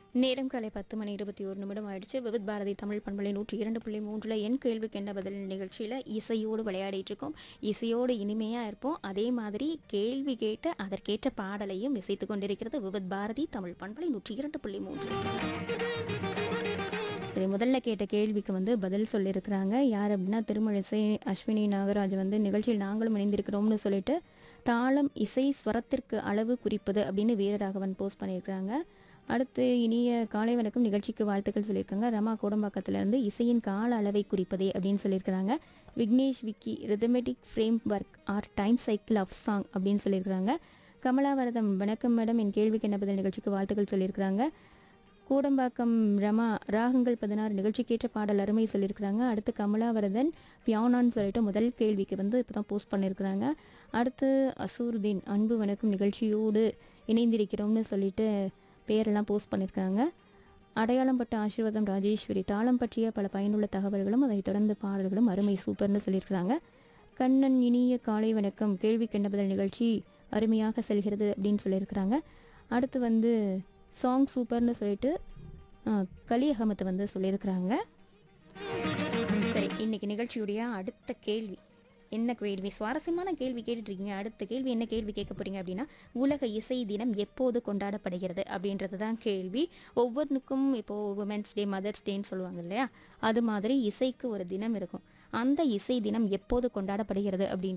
நேரம் காலை பத்து மணி இருபத்தி ஒரு நிமிடம் ஆயிடுச்சு விவித் பாரதி தமிழ் பண்பலை நூற்றி இரண்டு புள்ளி மூன்றில் என் கேள்விக்கு என்ன பதில் நிகழ்ச்சியில் இசையோடு விளையாடிட்டு இருக்கோம் இசையோடு இனிமையாக இருப்போம் அதே மாதிரி கேள்வி கேட்டு அதற்கேற்ற பாடலையும் இசைத்து கொண்டிருக்கிறது விவித் பாரதி தமிழ் பண்பலை நூற்றி இரண்டு புள்ளி மூன்று சரி முதல்ல கேட்ட கேள்விக்கு வந்து பதில் சொல்லியிருக்கிறாங்க யார் அப்படின்னா திருமழிசை அஸ்வினி நாகராஜ் வந்து நிகழ்ச்சியில் நாங்களும் இணைந்திருக்கிறோம்னு சொல்லிட்டு தாளம் இசை ஸ்வரத்திற்கு அளவு குறிப்பது அப்படின்னு வீரராகவன் போஸ்ட் பண்ணியிருக்கிறாங்க அடுத்து இனிய காலை வணக்கம் நிகழ்ச்சிக்கு வாழ்த்துக்கள் சொல்லியிருக்காங்க ரமா கோடம்பாக்கத்திலிருந்து இசையின் கால அளவை குறிப்பதே அப்படின்னு சொல்லியிருக்கிறாங்க Vignesh Vicky rhythmic framework or time cycle of song அப்படின்னு சொல்லியிருக்கிறாங்க கமலாவரதம் வணக்கம் மேடம் என் கேள்விக்கு என்ன பதில் நிகழ்ச்சிக்கு வாழ்த்துக்கள் சொல்லியிருக்கிறாங்க கூடம்பாக்கம் ரமா ராகங்கள் பதினாறு நிகழ்ச்சிக்கேற்ற பாடல் அருமை சொல்லியிருக்கிறாங்க அடுத்து கமலாவரதன் பியானான்னு சொல்லிட்டு முதல் கேள்விக்கு வந்து இப்போ தான் போஸ்ட் பண்ணியிருக்கிறாங்க அடுத்து அசூர்தீன் அன்பு வணக்கம் நிகழ்ச்சியோடு இணைந்திருக்கிறோம்னு சொல்லிட்டு பேரெல்லாம் போஸ்ட் பண்ணியிருக்காங்க அடையாளம் பட்ட ஆசீர்வாதம் ராஜேஸ்வரி தாளம் பற்றிய பல பயனுள்ள தகவல்களும் அதைத் தொடர்ந்து பாடல்களும் அருமை சூப்பர்னு சொல்லியிருக்கிறாங்க கண்ணன் இனிய காலை வணக்கம் கேள்வி பதில் நிகழ்ச்சி அருமையாக செல்கிறது அப்படின்னு சொல்லியிருக்கிறாங்க அடுத்து வந்து சாங் சூப்பர்னு சொல்லிட்டு ஆ, கலி அகமத் வந்து சொல்லியிருக்கிறாங்க சரி இன்னைக்கு நிகழ்ச்சியுடைய அடுத்த கேள்வி என்ன கேள்வி சுவாரஸ்யமான கேள்வி கேட்டுட்டு இருக்கீங்க அடுத்த கேள்வி என்ன கேள்வி கேட்க போறீங்க அப்படின்னா உலக இசை தினம் எப்போது கொண்டாடப்படுகிறது அப்படின்றது தான் கேள்வி ஒவ்வொன்றுக்கும் இப்போ உமன்ஸ் டே மதர்ஸ் டேன்னு சொல்லுவாங்க இல்லையா அது மாதிரி இசைக்கு ஒரு தினம் இருக்கும் அந்த இசை தினம் எப்போது கொண்டாடப்படுகிறது அப்படின்ற